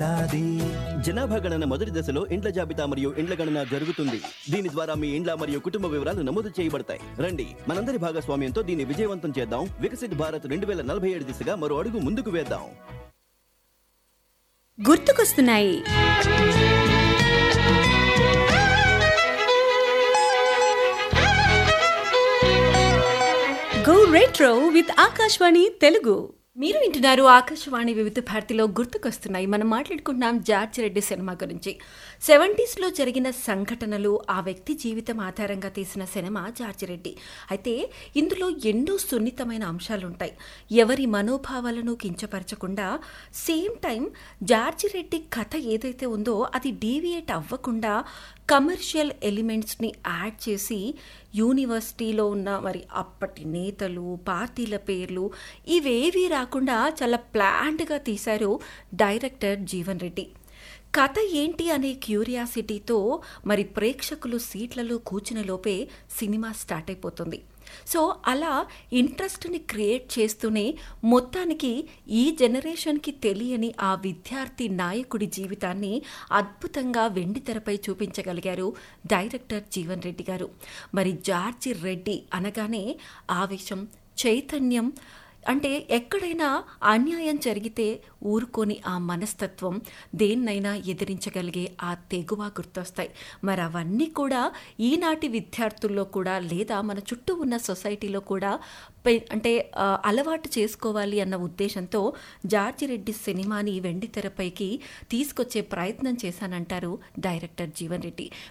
జనాభా గణన మొదటి దశలో ఇండ్ల జాబితా మరియు ఇండ్ల గణన జరుగుతుంది దీని ద్వారా మీ ఇండ్ల మరియు కుటుంబ వివరాలు నమోదు చేయబడతాయి రండి మనందరి భాగస్వామ్యంతో దీన్ని విజయవంతం చేద్దాం వికసిత్ భారత్ రెండు వేల నలభై ఏడు దిశగా మరో అడుగు ముందుకు వేద్దాం గుర్తుకొస్తున్నాయి go retro with Akashvani Telugu మీరు వింటున్నారు ఆకాశవాణి వివిధ భారతిలో గుర్తుకొస్తున్నాయి మనం మాట్లాడుకుంటున్నాం జార్జ్ రెడ్డి సినిమా గురించి సెవెంటీస్లో జరిగిన సంఘటనలు ఆ వ్యక్తి జీవితం ఆధారంగా తీసిన సినిమా జార్జ్ రెడ్డి అయితే ఇందులో ఎన్నో సున్నితమైన అంశాలు ఉంటాయి ఎవరి మనోభావాలను కించపరచకుండా సేమ్ టైం జార్జి రెడ్డి కథ ఏదైతే ఉందో అది డీవియేట్ అవ్వకుండా కమర్షియల్ ఎలిమెంట్స్ని యాడ్ చేసి యూనివర్సిటీలో ఉన్న మరి అప్పటి నేతలు పార్టీల పేర్లు ఇవేవీ రాకుండా చాలా ప్లాండ్గా తీశారు డైరెక్టర్ జీవన్ రెడ్డి కథ ఏంటి అనే క్యూరియాసిటీతో మరి ప్రేక్షకులు సీట్లలో కూర్చునే లోపే సినిమా స్టార్ట్ అయిపోతుంది సో అలా ఇంట్రెస్ట్ని క్రియేట్ చేస్తూనే మొత్తానికి ఈ జనరేషన్కి తెలియని ఆ విద్యార్థి నాయకుడి జీవితాన్ని అద్భుతంగా వెండితెరపై చూపించగలిగారు డైరెక్టర్ జీవన్ రెడ్డి గారు మరి జార్జి రెడ్డి అనగానే ఆవేశం చైతన్యం అంటే ఎక్కడైనా అన్యాయం జరిగితే ఊరుకొని ఆ మనస్తత్వం దేన్నైనా ఎదిరించగలిగే ఆ తెగువ గుర్తొస్తాయి మరి అవన్నీ కూడా ఈనాటి విద్యార్థుల్లో కూడా లేదా మన చుట్టూ ఉన్న సొసైటీలో కూడా పె- అంటే ఆ, అలవాటు చేసుకోవాలి అన్న ఉద్దేశంతో జార్జి రెడ్డి సినిమాని వెండి తెరపైకి తీసుకొచ్చే ప్రయత్నం చేశానంటారు డైరెక్టర్ జీవన్ రెడ్డి